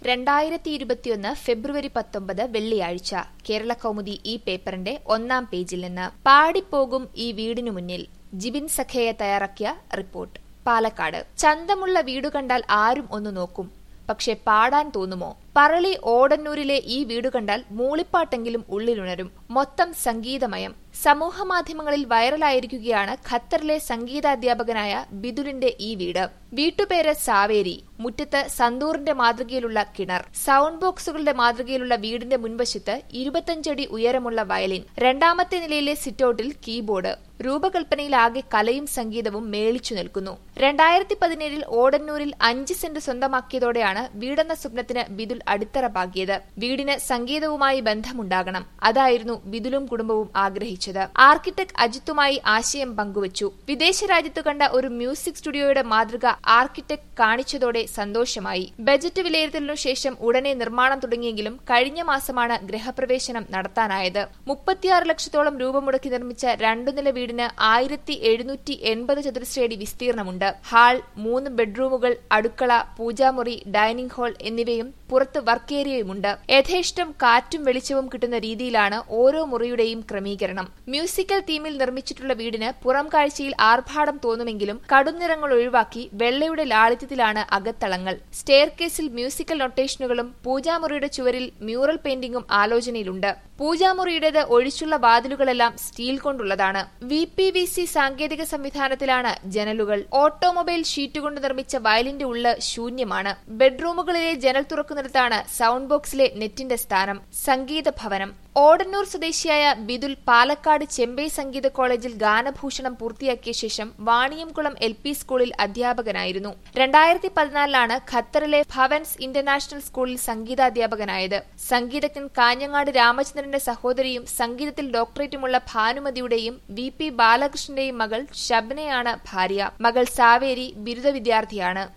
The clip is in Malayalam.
രണ്ടായിരത്തി ഇരുപത്തിയൊന്ന് ഫെബ്രുവരി പത്തൊമ്പത് വെള്ളിയാഴ്ച കേരള കൗമുദി ഈ പേപ്പറിന്റെ ഒന്നാം പേജിൽ നിന്ന് പാടിപ്പോകും ഈ വീടിനു മുന്നിൽ ജിബിൻ സഖേയ തയ്യാറാക്കിയ റിപ്പോർട്ട് പാലക്കാട് ചന്തമുള്ള വീടു കണ്ടാൽ ആരും ഒന്ന് നോക്കും പക്ഷെ പാടാൻ തോന്നുമോ പറളി ഓടന്നൂരിലെ ഈ വീടു കണ്ടാൽ മൂളിപ്പാട്ടെങ്കിലും ഉള്ളിലുണരും മൊത്തം സംഗീതമയം സമൂഹമാധ്യമങ്ങളിൽ വൈറലായിരിക്കുകയാണ് ഖത്തറിലെ സംഗീതാധ്യാപകനായ ബിദുലിന്റെ ഈ വീട് വീട്ടുപേര് സാവേരി മുറ്റത്ത് സന്തൂറിന്റെ മാതൃകയിലുള്ള കിണർ സൗണ്ട് ബോക്സുകളുടെ മാതൃകയിലുള്ള വീടിന്റെ മുൻവശത്ത് ഇരുപത്തഞ്ചടി ഉയരമുള്ള വയലിൻ രണ്ടാമത്തെ നിലയിലെ സിറ്റൌട്ടിൽ കീബോർഡ് രൂപകൽപ്പനയിലാകെ കലയും സംഗീതവും മേളിച്ചു നിൽക്കുന്നു രണ്ടായിരത്തി പതിനേഴിൽ ഓടന്നൂരിൽ അഞ്ച് സെന്റ് സ്വന്തമാക്കിയതോടെയാണ് വീടെന്ന സ്വപ്നത്തിന് ബിദുൽ അടിത്തറ പാകിയത് വീടിന് സംഗീതവുമായി ബന്ധമുണ്ടാകണം അതായിരുന്നു ബിദുലും കുടുംബവും ആഗ്രഹിച്ചത് ആർക്കിടെക്ട് അജിത്തുമായി ആശയം പങ്കുവച്ചു വിദേശ രാജ്യത്തു കണ്ട ഒരു മ്യൂസിക് സ്റ്റുഡിയോയുടെ മാതൃക ആർക്കിടെക്ട് കാണിച്ചതോടെ സന്തോഷമായി ബജറ്റ് വിലയിരുത്തലിനു ശേഷം ഉടനെ നിർമ്മാണം തുടങ്ങിയെങ്കിലും കഴിഞ്ഞ മാസമാണ് ഗൃഹപ്രവേശനം നടത്താനായത് മുപ്പത്തിയാറ് ലക്ഷത്തോളം രൂപ മുടക്കി നിർമ്മിച്ച രണ്ടു നില വീടിന് ആയിരത്തി എഴുന്നൂറ്റി എൺപത് ചതുരശ്രയടി വിസ്തീർണമുണ്ട് ഹാൾ മൂന്ന് ബെഡ്റൂമുകൾ അടുക്കള പൂജാമുറി ഡൈനിംഗ് ഹാൾ എന്നിവയും പുറത്ത് വർക്ക് ഏരിയയുമുണ്ട് യഥേഷ്ടം കാറ്റും വെളിച്ചവും കിട്ടുന്ന രീതിയിലാണ് ഓരോ മുറിയുടെയും ക്രമീകരണം മ്യൂസിക്കൽ തീമിൽ നിർമ്മിച്ചിട്ടുള്ള വീടിന് പുറം കാഴ്ചയിൽ ആർഭാടം തോന്നുമെങ്കിലും കടുംനിറങ്ങൾ ഒഴിവാക്കി വെള്ളയുടെ ലാളിത്യത്തിലാണ് അകത്തളങ്ങൾ സ്റ്റെയർ കേസിൽ മ്യൂസിക്കൽ നൊട്ടേഷനുകളും പൂജാമുറിയുടെ ചുവരിൽ മ്യൂറൽ പെയിന്റിംഗും ആലോചനയിലുണ്ട് പൂജാമുറിയുടേത് ഒഴിച്ചുള്ള വാതിലുകളെല്ലാം സ്റ്റീൽ കൊണ്ടുള്ളതാണ് വി പി വി സി സാങ്കേതിക സംവിധാനത്തിലാണ് ജനലുകൾ ഓട്ടോമൊബൈൽ ഷീറ്റ് കൊണ്ട് നിർമ്മിച്ച വയലിന്റെ ഉള്ള് ശൂന്യമാണ് ബെഡ്റൂമുകളിലെ ജനൽ തുറക്കുന്നിടത്താണ് സൗണ്ട് ബോക്സിലെ നെറ്റിന്റെ സ്ഥാനം സംഗീത ഭവനം ഓടന്നൂർ സ്വദേശിയായ ബിദുൽ പാലക്കാട് ചെമ്പൈ സംഗീത കോളേജിൽ ഗാനഭൂഷണം പൂർത്തിയാക്കിയ ശേഷം വാണിയംകുളം എൽ പി സ്കൂളിൽ അധ്യാപകനായിരുന്നു രണ്ടായിരത്തി പതിനാലിലാണ് ഖത്തറിലെ ഭവൻസ് ഇന്റർനാഷണൽ സ്കൂളിൽ സംഗീതാധ്യാപകനായത് സംഗീതജ്ഞൻ കാഞ്ഞങ്ങാട് രാമചന്ദ്രന്റെ സഹോദരിയും സംഗീതത്തിൽ ഡോക്ടറേറ്റുമുള്ള ഭാനുമതിയുടെയും വി പി ബാലകൃഷ്ണന്റെയും മകൾ ഷബ്നയാണ് ഭാര്യ മകൾ സാവേരി ബിരുദ വിദ്യാർത്ഥിയാണ്